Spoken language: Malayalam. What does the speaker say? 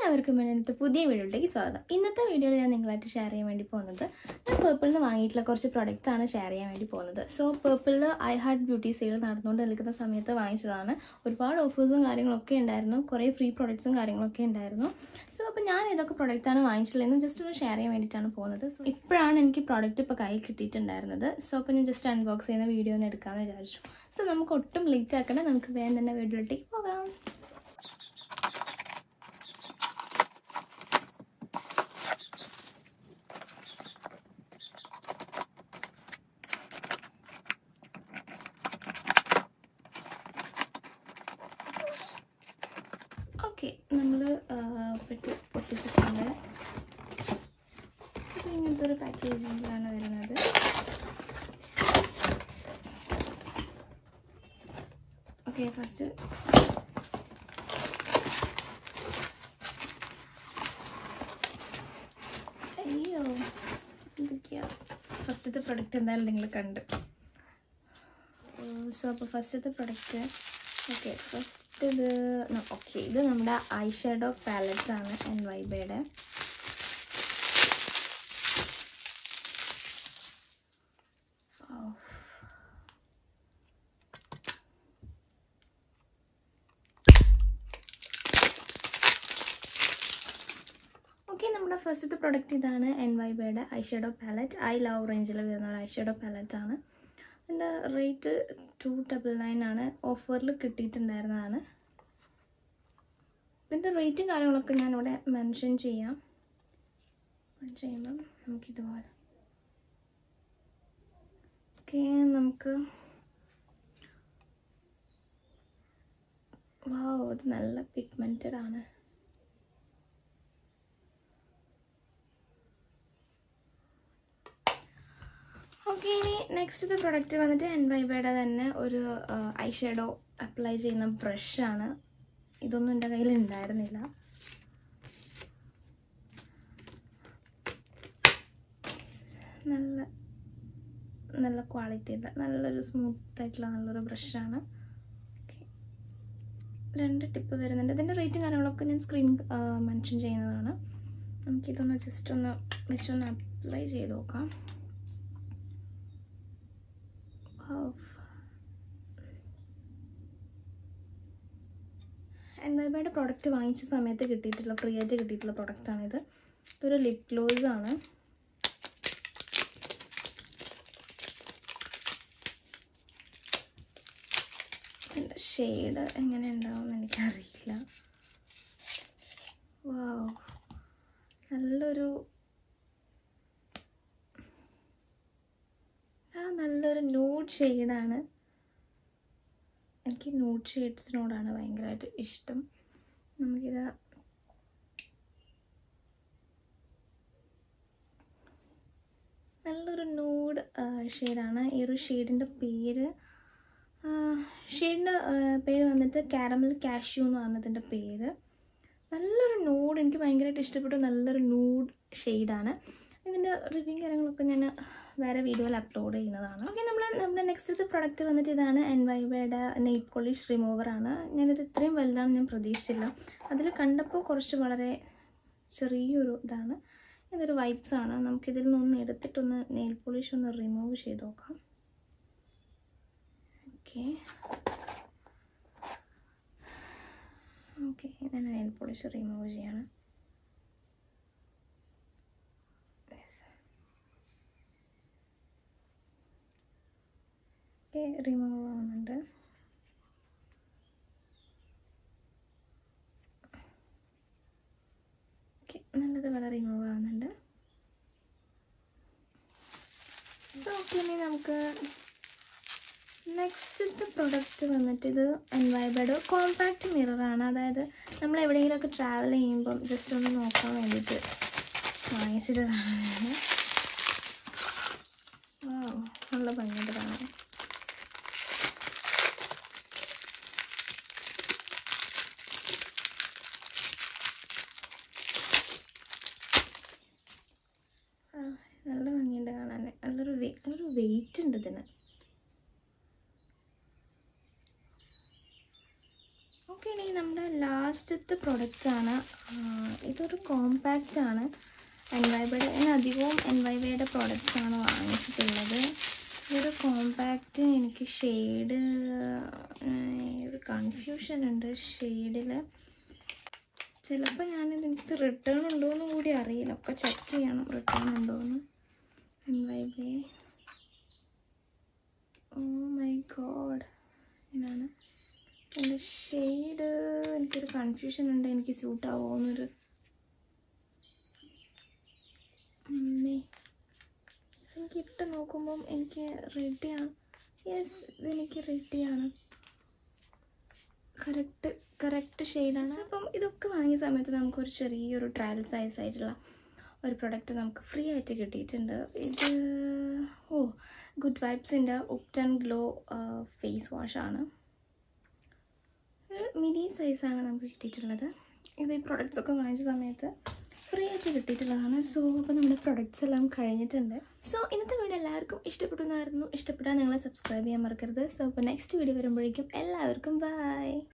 എല്ലാവർക്കും ഇന്നത്തെ പുതിയ വീഡിയോയിലേക്ക് സ്വാഗതം ഇന്നത്തെ വീഡിയോയിൽ ഞാൻ നിങ്ങളായിട്ട് ഷെയർ ചെയ്യാൻ വേണ്ടി പോകുന്നത് ഞാൻ പേർപ്പിളിൽ നിന്ന് വാങ്ങിയിട്ടുള്ള കുറച്ച് പ്രൊഡക്റ്റ്സ് ആണ് ഷെയർ ചെയ്യാൻ വേണ്ടി പോകുന്നത് സോ പേർപ്പിളിൽ ഐ ഹാർട്ട് ബ്യൂട്ടി സെയിൽ നടന്നുകൊണ്ട് നിൽക്കുന്ന സമയത്ത് വാങ്ങിച്ചതാണ് ഒരുപാട് ഓഫേഴ്സും കാര്യങ്ങളൊക്കെ ഉണ്ടായിരുന്നു കുറേ ഫ്രീ പ്രൊഡക്ട്സും കാര്യങ്ങളൊക്കെ ഉണ്ടായിരുന്നു സോ അപ്പോൾ ഞാൻ ഏതൊക്കെ പ്രൊഡക്റ്റ്സ് ആണ് വാങ്ങിച്ചിട്ടുള്ളതെന്ന് ജസ്റ്റ് ഒന്ന് ഷെയർ ചെയ്യാൻ വേണ്ടിയിട്ടാണ് പോകുന്നത് സോ ഇപ്പോഴാണ് എനിക്ക് പ്രോഡക്റ്റ് ഇപ്പോൾ കയ്യിൽ കിട്ടിയിട്ടുണ്ടായിരുന്നത് സോ അപ്പോൾ ഞാൻ ജസ്റ്റ് അൺബോക്സ് ചെയ്യുന്ന വീഡിയോ ഒന്ന് എടുക്കാമെന്ന് വിചാരിച്ചു സോ നമുക്ക് ഒട്ടും ലേറ്റ് ആക്കണ്ട നമുക്ക് വേഗം തന്നെ വീഡിയോയിലേക്ക് പോകാം ഓക്കെ നമ്മൾ പെട്ടി പൊട്ടിച്ചിട്ടുണ്ട് അപ്പോൾ ഇങ്ങനത്തെ ഒരു പാക്കേജിങ്ങിലാണ് വരുന്നത് ഓക്കെ ഫസ്റ്റ് അയ്യോ എന്തൊക്കെയാ ഫസ്റ്റത്തെ പ്രൊഡക്റ്റ് എന്തായാലും നിങ്ങൾ കണ്ട് സോ അപ്പോൾ ഫസ്റ്റത്തെ പ്രൊഡക്റ്റ് ഓക്കെ ഫസ്റ്റ് ഇത് ഓക്കെ ഇത് നമ്മുടെ ഐ ഷാഡോ പാലറ്റ്സ് ആണ് എൻ വൈബയുടെ ഓക്കെ നമ്മുടെ ഫസ്റ്റത്തെ പ്രൊഡക്റ്റ് ഇതാണ് എൻ വൈബയുടെ eye shadow palette I love റേഞ്ചിൽ വരുന്ന ഒരു ഐ ഷാഡോ പാലറ്റ് ആണ് ഇതിൻ്റെ റേറ്റ് ടു ഡബിൾ നയൻ ആണ് ഓഫറിൽ കിട്ടിയിട്ടുണ്ടായിരുന്നതാണ് ഇതിൻ്റെ റേറ്റും കാര്യങ്ങളൊക്കെ ഞാനിവിടെ മെൻഷൻ ചെയ്യാം ചെയ്യുമ്പം നമുക്കിതുപോലെ ഓക്കെ നമുക്ക് വാവ് ഇത് നല്ല പിഗ്മെൻറ്റഡ് ആണ് ഓക്കെ ഇനി നെക്സ്റ്റ് പ്രൊഡക്റ്റ് വന്നിട്ട് എൻ വൈബയുടെ തന്നെ ഒരു ഐ ഷാഡോ അപ്ലൈ ചെയ്യുന്ന ബ്രഷാണ് ഇതൊന്നും എൻ്റെ കയ്യിൽ ഉണ്ടായിരുന്നില്ല നല്ല നല്ല ക്വാളിറ്റി ഉള്ള നല്ലൊരു സ്മൂത്ത് ആയിട്ടുള്ള നല്ലൊരു ബ്രഷാണ് രണ്ട് ടിപ്പ് വരുന്നുണ്ട് ഇതിൻ്റെ റേറ്റും കാര്യങ്ങളൊക്കെ ഞാൻ സ്ക്രീൻ മെൻഷൻ ചെയ്യുന്നതാണ് നമുക്കിതൊന്ന് ജസ്റ്റ് ഒന്ന് വെച്ചൊന്ന് അപ്ലൈ ചെയ്ത് നോക്കാം എൻവൈബയുടെ പ്രോഡക്റ്റ് വാങ്ങിച്ച സമയത്ത് കിട്ടിയിട്ടുള്ള ഫ്രീ ആയിട്ട് കിട്ടിയിട്ടുള്ള പ്രൊഡക്റ്റാണിത് ഇതൊരു ലിപ് ഗ്ലോസ് ആണ് ഇതിൻ്റെ ഷെയ്ഡ് എങ്ങനെ ഉണ്ടാവും എനിക്കറിയില്ല വാവ് നല്ലൊരു ആ നല്ലൊരു ന്യൂഡ് ഷെയ്ഡാണ് എനിക്ക് ന്യൂഡ് ഷെയ്ഡ്സിനോടാണ് ഭയങ്കരമായിട്ട് ഇഷ്ടം നമുക്കിത് നല്ലൊരു ന്യൂഡ് ഷെയ്ഡാണ് ഈ ഒരു ഷെയ്ഡിൻ്റെ പേര് ഷെയ്ഡിൻ്റെ പേര് വന്നിട്ട് കാരമൽ കാഷ്യൂ എന്നാണ് ഇതിൻ്റെ പേര് നല്ലൊരു ന്യൂഡ് എനിക്ക് ഭയങ്കരമായിട്ട് ഇഷ്ടപ്പെട്ടു നല്ലൊരു ന്യൂഡ് ഷെയ്ഡാണ് ഇതിൻ്റെ റിവ്യൂ കാര്യങ്ങളൊക്കെ ഞാൻ വേറെ വീഡിയോയിൽ അപ്ലോഡ് ചെയ്യുന്നതാണ് ഓക്കെ നമ്മൾ നമ്മുടെ നെക്സ്റ്റ് പ്രൊഡക്റ്റ് വന്നിട്ട് ഇതാണ് എൻ വൈബയുടെ നെയ്റ്റ് പോളിഷ് റിമൂവർ ആണ് ഞാനിത് ഇത്രയും വലുതാണ് ഞാൻ പ്രതീക്ഷിച്ചില്ല അതിൽ കണ്ടപ്പോൾ കുറച്ച് വളരെ ചെറിയൊരു ഇതാണ് ഇതൊരു വൈപ്സ് ആണ് നമുക്കിതിൽ നിന്നൊന്ന് എടുത്തിട്ടൊന്ന് നെയിൽ പോളിഷ് ഒന്ന് റിമൂവ് ചെയ്ത് നോക്കാം ഓക്കെ ഓക്കെ ഞാൻ നെയിൽ പോളിഷ് റിമൂവ് ചെയ്യാണ് ഓക്കെ റിമൂവ് ആവുന്നുണ്ട് ഓക്കെ നല്ലതുപോലെ റിമൂവ് ആവുന്നുണ്ട് സോ ഓക്കെ ഇനി നമുക്ക് നെക്സ്റ്റത്തെ പ്രൊഡക്റ്റ് വന്നിട്ട് ഇത് എൻവൈബയുടെ കോമ്പാക്റ്റ് മിററാണ് അതായത് നമ്മൾ എവിടെയെങ്കിലുമൊക്കെ ട്രാവൽ ചെയ്യുമ്പം ജസ്റ്റ് ഒന്ന് നോക്കാൻ വേണ്ടിയിട്ട് വാങ്ങിച്ചിട്ടതാണ് വാവ് നല്ല ഭംഗിയുടെ കാണാൻ നല്ല ഭംഗിയുണ്ട് കാണാൻ നല്ലൊരു നല്ലൊരു വെയിറ്റ് ഉണ്ട് ഇതിന് ഓക്കെ ഇനി നമ്മുടെ ലാസ്റ്റ് ലാസ്റ്റത്തെ പ്രൊഡക്റ്റാണ് ഇതൊരു കോമ്പാക്റ്റ് ആണ് എൻവൈബയുടെ ഞാൻ അധികവും എൻവൈബയുടെ പ്രോഡക്റ്റ്സ് ആണ് വാങ്ങിച്ചിട്ടുള്ളത് ഇതൊരു കോമ്പാക്റ്റ് എനിക്ക് ഷെയ്ഡ് ഒരു കൺഫ്യൂഷൻ ഉണ്ട് ഷെയ്ഡിൽ ചിലപ്പോൾ ഞാനിത് എനിക്ക് റിട്ടേൺ ഉണ്ടോയെന്നും കൂടി അറിയില്ല ഒക്കെ ചെക്ക് ചെയ്യണം റിട്ടേൺ ഉണ്ടോയെന്ന് എൻവൈബേ ഓ മൈ ഗോഡ് ഇതാണ് എൻ്റെ ഷെയ്ഡ് എനിക്കൊരു കൺഫ്യൂഷൻ ഉണ്ട് എനിക്ക് സ്യൂട്ട് ആവുമോ എന്നൊരു അമ്മേ എനിക്ക് ഇട്ട് നോക്കുമ്പം എനിക്ക് റെഡിയാണ് യെസ് ഇതെനിക്ക് റെഡിയാണ് കറക്റ്റ് കറക്റ്റ് ഷെയ്ഡാണ് അപ്പം ഇതൊക്കെ വാങ്ങിയ സമയത്ത് നമുക്കൊരു ചെറിയൊരു ട്രയൽ സൈസ് ആയിട്ടുള്ള ഒരു പ്രൊഡക്റ്റ് നമുക്ക് ഫ്രീ ആയിട്ട് കിട്ടിയിട്ടുണ്ട് ഇത് ഓ ഗുഡ് വൈബ്സിൻ്റെ ഉപ്റ്റൻ ഗ്ലോ ഫേസ് വാഷാണ് ഒരു മിനി സൈസാണ് നമുക്ക് കിട്ടിയിട്ടുള്ളത് ഇത് ഈ പ്രൊഡക്ട്സ് ഒക്കെ വാങ്ങിച്ച സമയത്ത് ഫ്രീ ആയിട്ട് കിട്ടിയിട്ടുള്ളതാണ് സോ അപ്പോൾ നമ്മുടെ പ്രൊഡക്ട്സ് എല്ലാം കഴിഞ്ഞിട്ടുണ്ട് സോ ഇന്നത്തെ വീഡിയോ എല്ലാവർക്കും ഇഷ്ടപ്പെട്ടു എന്നായിരുന്നു ഇഷ്ടപ്പെട്ടാൽ നിങ്ങൾ സബ്സ്ക്രൈബ് ചെയ്യാൻ മറക്കരുത് സോ അപ്പോൾ നെക്സ്റ്റ് വീഡിയോ വരുമ്പോഴേക്കും എല്ലാവർക്കും ബൈ